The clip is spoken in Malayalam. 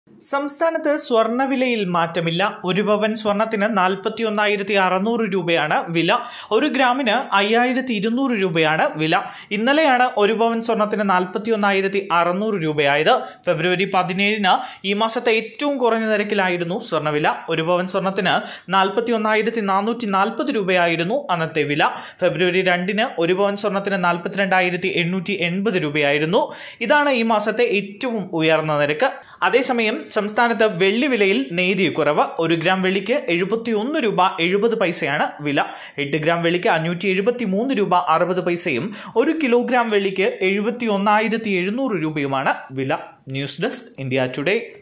സംസ്ഥാനത്ത് സ്വർണ്ണവിലയിൽ മാറ്റമില്ല ഒരു പവൻ സ്വർണത്തിന് നാൽപ്പത്തി ഒന്നായിരത്തി അറുന്നൂറ് രൂപയാണ് വില ഒരു ഗ്രാമിന് അയ്യായിരത്തി ഇരുന്നൂറ് രൂപയാണ് വില ഇന്നലെയാണ് ഒരു പവൻ സ്വർണത്തിന് നാൽപ്പത്തി ഒന്നായിരത്തി അറുന്നൂറ് രൂപയായത് ഫെബ്രുവരി പതിനേഴിന് ഈ മാസത്തെ ഏറ്റവും കുറഞ്ഞ നിരക്കിലായിരുന്നു സ്വർണ്ണവില ഒരു പവൻ സ്വർണത്തിന് നാൽപ്പത്തി ഒന്നായിരത്തി നാനൂറ്റി നാൽപ്പത് രൂപയായിരുന്നു അന്നത്തെ വില ഫെബ്രുവരി രണ്ടിന് ഒരു പവൻ സ്വർണത്തിന് നാൽപ്പത്തിരണ്ടായിരത്തി എണ്ണൂറ്റി എൺപത് രൂപയായിരുന്നു ഇതാണ് ഈ മാസത്തെ ഏറ്റവും ഉയർന്ന നിരക്ക് അതേസമയം സംസ്ഥാനത്ത് വെള്ളി വിലയിൽ നേരിയ കുറവ് ഒരു ഗ്രാം വെള്ളിക്ക് എഴുപത്തി ഒന്ന് രൂപ എഴുപത് പൈസയാണ് വില എട്ട് ഗ്രാം വെള്ളിക്ക് അഞ്ഞൂറ്റി എഴുപത്തി മൂന്ന് രൂപ അറുപത് പൈസയും ഒരു കിലോഗ്രാം വെള്ളിക്ക് എഴുപത്തി ഒന്നായിരത്തി എഴുന്നൂറ് രൂപയുമാണ് വില ന്യൂസ് ഡെസ്ക് ഇന്ത്യ ടുഡേ